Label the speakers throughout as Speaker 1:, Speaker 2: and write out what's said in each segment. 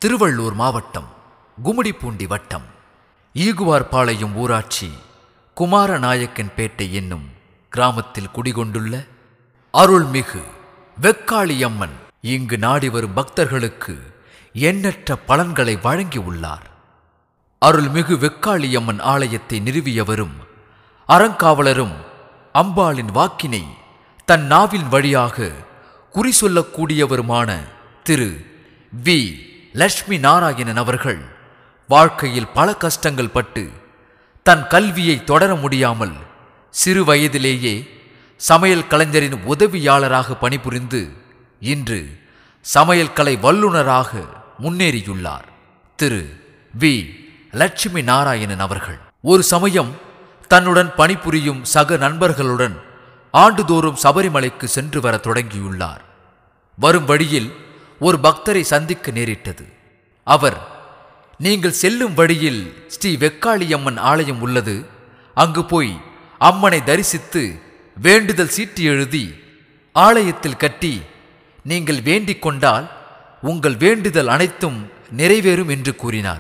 Speaker 1: திருவள்ளூர் மாவட்டம் கும்மிடிப்பூண்டி வட்டம் ஈகுவார்பாளையம் ஊராட்சி குமாரநாயக்கன்பேட்டை என்னும் கிராமத்தில் குடிகொண்டுள்ள அருள்மிகு வெக்காளியம்மன் இங்கு நாடி வரும் பக்தர்களுக்கு எண்ணற்ற பலன்களை வழங்கி உள்ளார் அருள்மிகு வெக்காளியம்மன் ஆலயத்தை நிறுவியவரும் அறங்காவலரும் அம்பாளின் வாக்கினை தன் நாவின் வழியாக குறி சொல்லக்கூடியவருமான திரு வி லட்சுமி நாராயணன் அவர்கள் வாழ்க்கையில் பல கஷ்டங்கள் பட்டு தன் கல்வியை தொடர முடியாமல் சிறு வயதிலேயே சமையல் கலைஞரின் உதவியாளராக பணிபுரிந்து இன்று சமையல் கலை வல்லுநராக முன்னேறியுள்ளார் திரு வி லட்சுமி நாராயணன் அவர்கள் ஒரு சமயம் தன்னுடன் பணிபுரியும் சக நண்பர்களுடன் ஆண்டுதோறும் சபரிமலைக்கு சென்று வர தொடங்கியுள்ளார் வரும் வழியில் ஒரு பக்தரை சந்திக்க நேரிட்டது அவர் நீங்கள் செல்லும் வழியில் ஸ்ரீ வெக்காளியம்மன் ஆலயம் உள்ளது அங்கு போய் அம்மனை தரிசித்து வேண்டுதல் சீட்டு எழுதி ஆலயத்தில் கட்டி நீங்கள் வேண்டிக் கொண்டால் உங்கள் வேண்டுதல் அனைத்தும் நிறைவேறும் என்று கூறினார்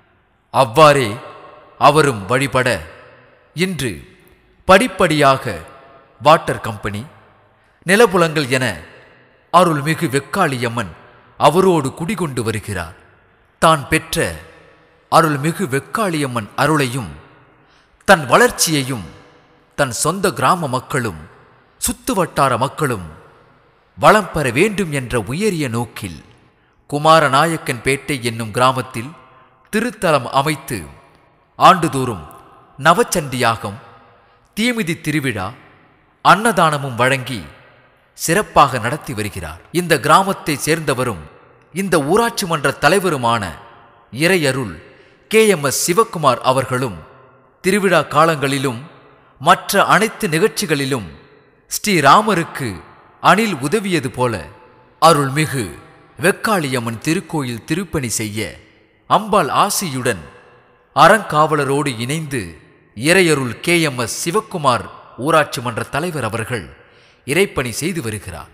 Speaker 1: அவ்வாறே அவரும் வழிபட இன்று படிப்படியாக வாட்டர் கம்பெனி நிலப்புலங்கள் என அருள்மிகு வெக்காளியம்மன் அவரோடு குடிகொண்டு வருகிறார் தான் பெற்ற அருள்மிகு வெக்காளியம்மன் அருளையும் தன் வளர்ச்சியையும் தன் சொந்த கிராம மக்களும் சுத்து வட்டார மக்களும் வளம் பெற வேண்டும் என்ற உயரிய நோக்கில் குமாரநாயக்கன் பேட்டை என்னும் கிராமத்தில் திருத்தலம் அமைத்து ஆண்டுதோறும் நவச்சண்டியாகம் தீமிதி திருவிழா அன்னதானமும் வழங்கி சிறப்பாக நடத்தி வருகிறார் இந்த கிராமத்தை சேர்ந்தவரும் இந்த ஊராட்சி மன்ற தலைவருமான இறையருள் கே எம் எஸ் சிவக்குமார் அவர்களும் திருவிழா காலங்களிலும் மற்ற அனைத்து நிகழ்ச்சிகளிலும் ஸ்ரீராமருக்கு அணில் உதவியது போல அருள்மிகு வெக்காளியம்மன் திருக்கோயில் திருப்பணி செய்ய அம்பாள் ஆசியுடன் அறங்காவலரோடு இணைந்து இறையருள் கே எம் எஸ் சிவக்குமார் ஊராட்சி மன்ற தலைவர் அவர்கள் இறைப்பணி செய்து வருகிறார்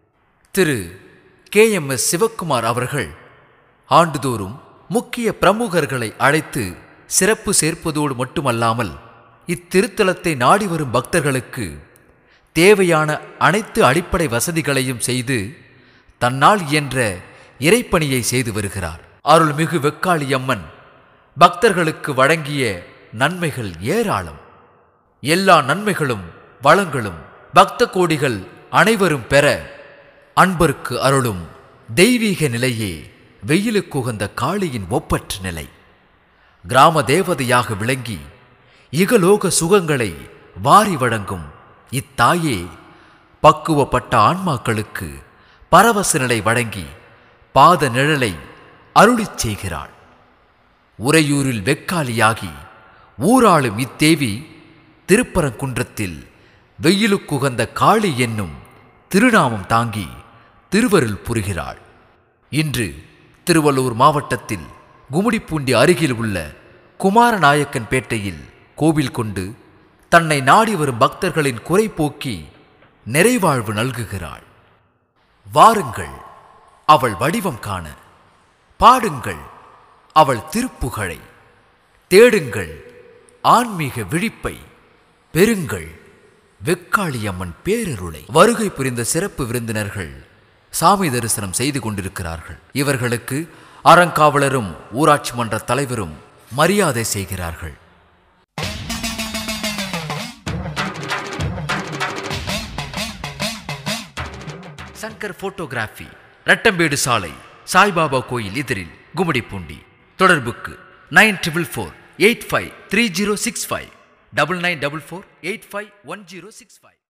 Speaker 1: Thiru K M S Sivakumar அவர்கள் ஆண்டுதோறும் முக்கிய பிரமுகர்களை அழைத்து சிறப்பு சேர்ப்பதோடு மட்டுமல்லாமல் இத்திருத்தலத்தை நாடி வரும் பக்தர்களுக்கு தேவையான அனைத்து அடிப்படை வசதிகளையும் செய்து தன்னால் இயன்ற இறைப்பணியை செய்து வருகிறார் அருள்மிகு வெக்காளியம்மன் பக்தர்களுக்கு வழங்கிய நன்மைகள் ஏராளம் எல்லா நன்மைகளும் வளங்களும் பக்த கோடிகள் அனைவரும் பெற அன்பருக்கு அருளும் தெய்வீக நிலையே வெயிலுக்கு உகந்த காளியின் ஒப்பற்ற நிலை கிராம தேவதையாக விளங்கி இகலோக சுகங்களை வாரி வழங்கும் இத்தாயே பக்குவப்பட்ட ஆன்மாக்களுக்கு பரவச நிலை வழங்கி பாத நிழலை அருளிச் செய்கிறாள் உறையூரில் வெக்காலியாகி ஊராளும் இத்தேவி திருப்பரங்குன்றத்தில் வெயிலுக்குகந்த காளி என்னும் திருநாமம் தாங்கி திருவருள் புரிகிறாள் இன்று திருவள்ளூர் மாவட்டத்தில் கும்மிடிப்பூண்டி அருகில் உள்ள குமாரநாயக்கன் பேட்டையில் கோவில் கொண்டு தன்னை நாடி வரும் பக்தர்களின் குறை போக்கி நிறைவாழ்வு நல்குகிறாள் வாருங்கள் அவள் வடிவம் காண பாடுங்கள் அவள் திருப்புகழை தேடுங்கள் ஆன்மீக விழிப்பை பெறுங்கள் வெக்காளியம்மன் பேரருளை வருகை புரிந்த சிறப்பு விருந்தினர்கள் சாமி தரிசனம் செய்து கொண்டிருக்கிறார்கள் இவர்களுக்கு அறங்காவலரும் ஊராட்சி மன்ற தலைவரும் மரியாதை செய்கிறார்கள் சங்கர் போட்டோகிராஃபி ரட்டம்பேடு சாலை சாய்பாபா கோயில் எதிரில் கும்மிடிப்பூண்டி தொடர்புக்கு nine triple four eight five three zero six five double nine double four eight five one zero six five